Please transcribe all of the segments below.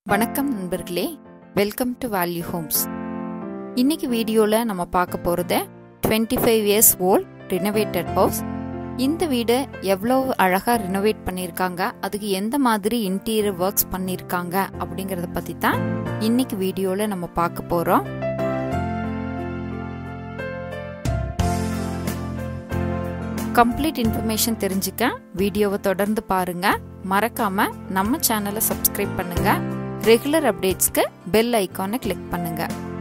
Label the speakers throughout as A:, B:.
A: வணக்கம் நண்பர்களே welcome to value Holmes இன்னைக்கு வீடியோவில் நம்ம பார்க்க போகிறது twenty five years old renovated house இந்த வீடு எவ்வளோ அழகாக ரினோவேட் பண்ணியிருக்காங்க அதுக்கு எந்த மாதிரி இன்டீரியர் ஒர்க்ஸ் பண்ணியிருக்காங்க அப்படிங்கிறத பற்றி தான் இன்னைக்கு வீடியோவில் நம்ம பார்க்க போகிறோம் கம்ப்ளீட் இன்ஃபர்மேஷன் தெரிஞ்சுக்க வீடியோவை தொடர்ந்து பாருங்க மறக்காம நம்ம சேனலை சப்ஸ்கிரைப் பண்ணுங்க ரெகுலர் அப்டேட்ஸ்க்கு பெல் ஐக்கானை கிளிக் பண்ணுங்க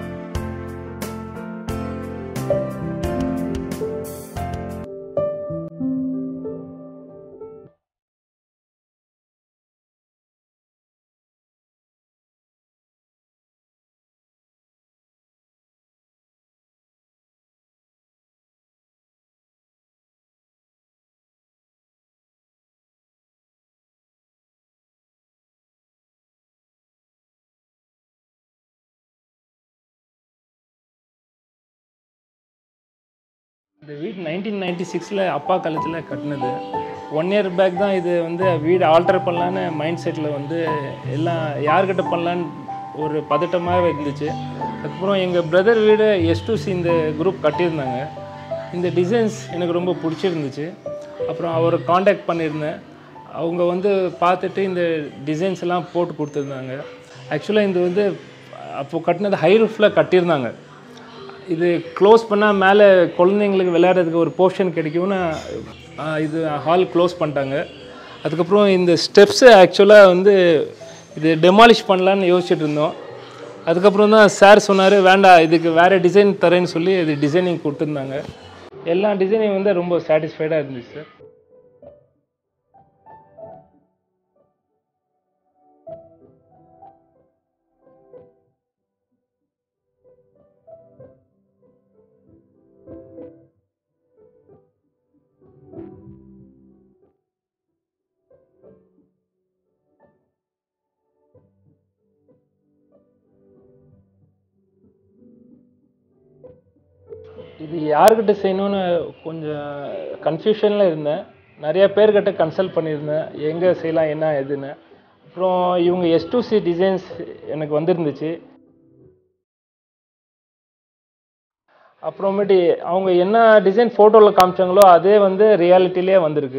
B: இந்த வீடு நைன்டீன் நைன்டி சிக்ஸில் அப்பா காலத்தில் கட்டினது ஒன் இயர் பேக் தான் இது வந்து வீடு ஆல்டர் பண்ணலான்னு மைண்ட் செட்டில் வந்து எல்லாம் யார்கிட்ட பண்ணலான்னு ஒரு பதட்டமாக இருந்துச்சு அதுக்கப்புறம் எங்கள் பிரதர் வீடு எஸ் சி இந்த குரூப் கட்டியிருந்தாங்க இந்த டிசைன்ஸ் எனக்கு ரொம்ப பிடிச்சிருந்துச்சு அப்புறம் அவரை காண்டாக்ட் பண்ணியிருந்தேன் அவங்க வந்து பார்த்துட்டு இந்த டிசைன்ஸ் எல்லாம் போட்டு கொடுத்துருந்தாங்க ஆக்சுவலாக இது வந்து அப்போது கட்டினது ஹை ரூஃபில் கட்டியிருந்தாங்க இது க்ளோஸ் பண்ணால் மேலே குழந்தைங்களுக்கு விளையாடுறதுக்கு ஒரு போர்ஷன் கிடைக்கும்னு ஆ, இது ஹால் க்ளோஸ் பண்ணிட்டாங்க அதுக்கப்புறம் இந்த ஸ்டெப்ஸு ஆக்சுவலாக வந்து இது டெமாலிஷ் பண்ணலான்னு யோசிச்சுட்டு இருந்தோம் அதுக்கப்புறம் தான் சார் சொன்னார் வேண்டாம் இதுக்கு வேறு டிசைன் தரேன்னு சொல்லி இது டிசைனிங் கொடுத்துருந்தாங்க எல்லா டிசைனிங் வந்து ரொம்ப சாட்டிஸ்ஃபைடாக இருந்துச்சு சார் இது யார்கிட்ட செய்யணும்னு கொஞ்சம் கன்ஃபியூஷனில் இருந்தேன் நிறைய பேர்கிட்ட கன்சல்ட் பண்ணியிருந்தேன் எங்கே செய்யலாம் என்ன எதுன்னு அப்புறம் இவங்க எஸ் டு சி டிசைன்ஸ் எனக்கு வந்திருந்துச்சு அப்புறமேட்டு அவங்க என்ன டிசைன் ஃபோட்டோவில் காமிச்சாங்களோ அதே வந்து ரியாலிட்டிலே வந்திருக்கு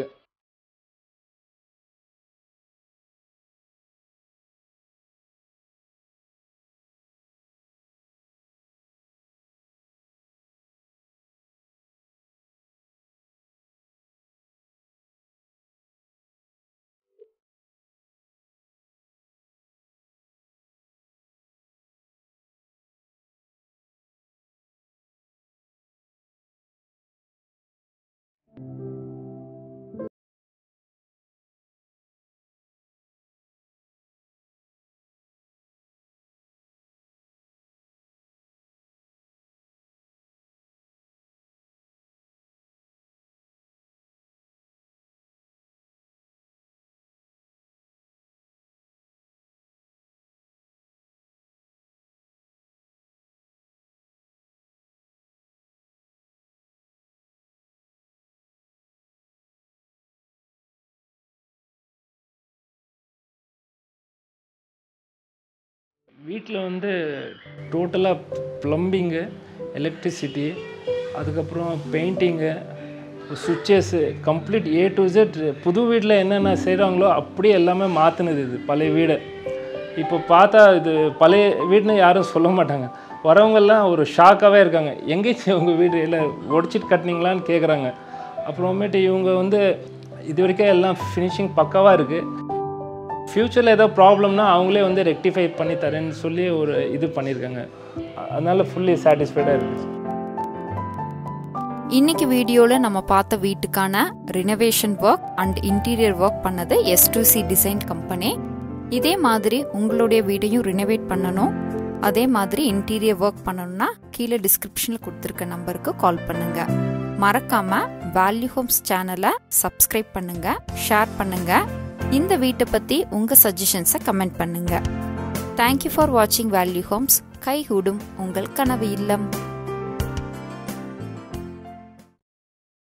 B: வீட்டில் வந்து டோட்டலாக ப்ளம்பிங்கு எலக்ட்ரிசிட்டி அதுக்கப்புறம் பெயிண்டிங்கு சுவிட்சஸ்ஸு கம்ப்ளீட் ஏ டு Z புது வீட்டில் என்னென்ன செய்கிறாங்களோ அப்படியே எல்லாமே மாற்றினது இது பழைய வீடு இப்போ பார்த்தா இது பழைய வீடுன்னு யாரும் சொல்ல மாட்டாங்க வரவங்கெல்லாம் ஒரு ஷாக்காகவே இருக்காங்க எங்கேயும் உங்கள் வீடு இல்லை உடச்சிட்டு கட்டினீங்களான்னு கேட்குறாங்க அப்புறமேட்டு இவங்க வந்து இது வரைக்கும் எல்லாம் ஃபினிஷிங் பக்காவாக இருக்குது ஃப்யூச்சரில் ஏதோ ப்ராப்ளம்னா அவங்களே வந்து ரெக்டிஃபை பண்ணி தரேன்னு சொல்லி ஒரு இது பண்ணியிருக்காங்க அதனால ஃபுல்லி சாட்டிஸ்ஃபைடாக இருந்துச்சு
A: இன்னைக்கு வீடியோவில் நம்ம பார்த்த வீட்டுக்கான renovation work and interior work பண்ணது S to C design company இதே மாதிரி உங்களுடைய வீடையும் ரினோவேட் பண்ணணும் அதே மாதிரி இன்டீரியர் ஒர்க் பண்ணணும்னா கீழே டிஸ்கிரிப்ஷனில் கொடுத்துருக்க நம்பருக்கு கால் பண்ணுங்க மறக்காம வேல்யூ ஹோம்ஸ் சேனலை சப்ஸ்கிரைப் பண்ணுங்க ஷேர் பண்ணுங்க இந்த வீட்டை பத்தி உங்க சஜஷன்ஸை கமெண்ட் பண்ணுங்க தேங்க்யூ ஃபார் வாட்சிங் வேல்யூ ஹோம்ஸ் கைகூடும் உங்கள் கனவு இல்லம்